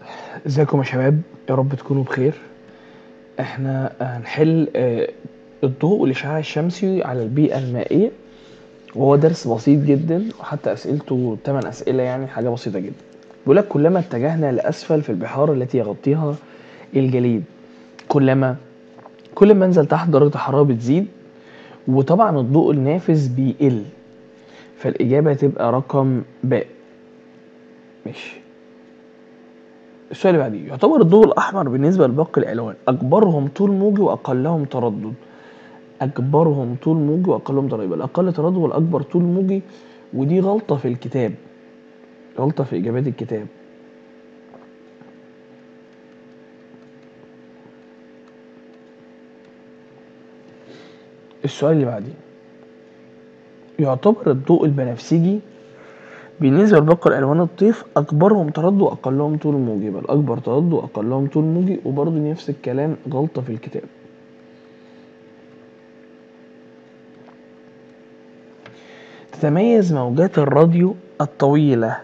ازيكم يا شباب يا رب تكونوا بخير احنا هنحل آه، الضوء والاشعاع الشمسي على البيئة المائية وهو درس بسيط جدا وحتى اسئلته 8 اسئلة يعني حاجة بسيطة جدا بيقول لك كلما اتجهنا لاسفل في البحار التي يغطيها الجليد كلما كل ما انزل تحت درجة الحرارة بتزيد وطبعا الضوء النافذ بيقل فالإجابة هتبقى رقم باء ماشي السؤال اللي بعديه يعتبر الضوء الأحمر بالنسبة لباقي الألوان أكبرهم طول موجي وأقلهم تردد أكبرهم طول موجي وأقلهم تردد يبقى الأقل تردد والأكبر طول موجي ودي غلطة في الكتاب غلطة في إجابات الكتاب السؤال اللي بعديه يعتبر الضوء البنفسجي بالنسبة لباقي الألوان الطيف أكبرهم تردد وأقلهم طول موجي يبقى الأكبر تردد وأقلهم طول موجي وبرضه نفس الكلام غلطة في الكتاب تتميز موجات الراديو الطويلة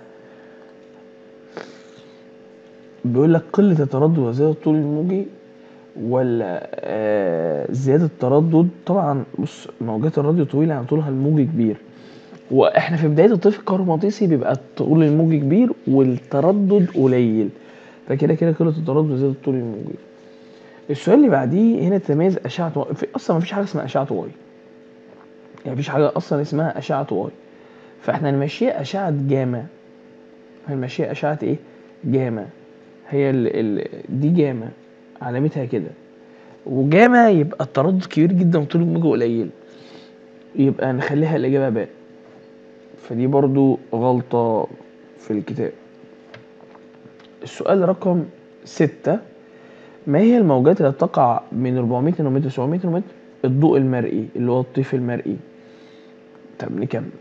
بيقول لك قلة التردد وزيادة الطول الموجي ولا آه زيادة التردد طبعا بص موجات الراديو طويلة يعني طولها الموجي كبير واحنا في بداية الطيف الكهرومغناطيسي بيبقى طول الموجي كبير والتردد قليل فكده كده قلة التردد وزيادة الطول الموجي السؤال اللي بعديه هنا تميز أشعة واي في أصلا مفيش حاجة اسمها أشعة واي يعني مفيش حاجة أصلا اسمها أشعة واي فاحنا هنمشيها أشعة جاما هنمشيها أشعة إيه؟ جاما هي ال ال دي جاما علامتها كده وجاما يبقى التردد كبير جدا وطول الموجة قليل يبقى نخليها الإجابة باء فدي برضو غلطة في الكتاب السؤال رقم ستة ما هي الموجات التي تقع من 400 نانومتر 700 نانومتر الضوء المرئي اللي هو الطيف المرئي طب نكمل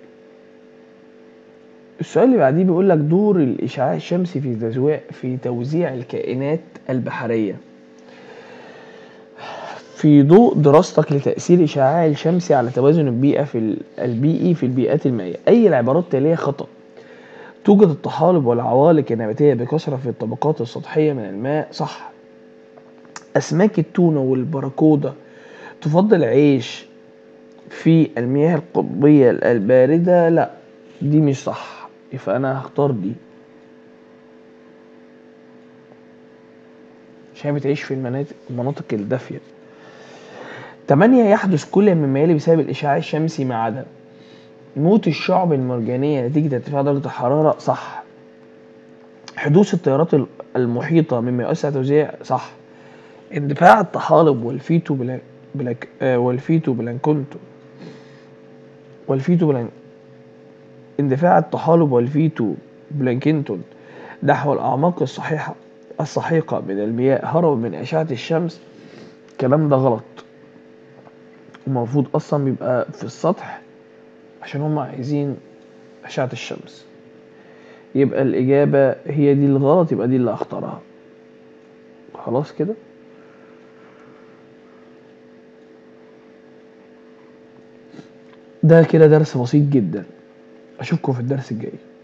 السؤال اللي بعديه بيقول لك دور الإشعاع الشمسي في توزيع في توزيع الكائنات البحرية في ضوء دراستك لتأثير الإشعاع الشمسي على توازن البيئة في البيئي في البيئات المائية أي العبارات التالية خطأ توجد الطحالب والعوالق النباتية بكثرة في الطبقات السطحية من الماء صح أسماك التونة والبراكودا تفضل العيش في المياه القطبية الباردة لا دي مش صح فأنا هختار دي عشان بتعيش في المناطق المناطق الدافية تمانية يحدث كل مما يلي بسبب الإشعاع الشمسي ما عدا موت الشعب المرجانية نتيجة ارتفاع درجة الحرارة صح حدوث التيارات المحيطة مما يؤثر على توزيع صح اندفاع الطحالب والفيتو بلاك, بلاك آه والفيتو بلانكونتو والفيتو بلان اندفاع الطحالب والفيتو بلانكنتون نحو الأعماق الصحيحة السحيقة من المياه هربا من أشعة الشمس الكلام ده غلط المفروض أصلا بيبقى في السطح عشان هم عايزين أشعة الشمس يبقى الإجابة هي دي الغلط يبقى دي اللي أختارها خلاص كده ده كده درس بسيط جدا أشوفكم في الدرس الجاي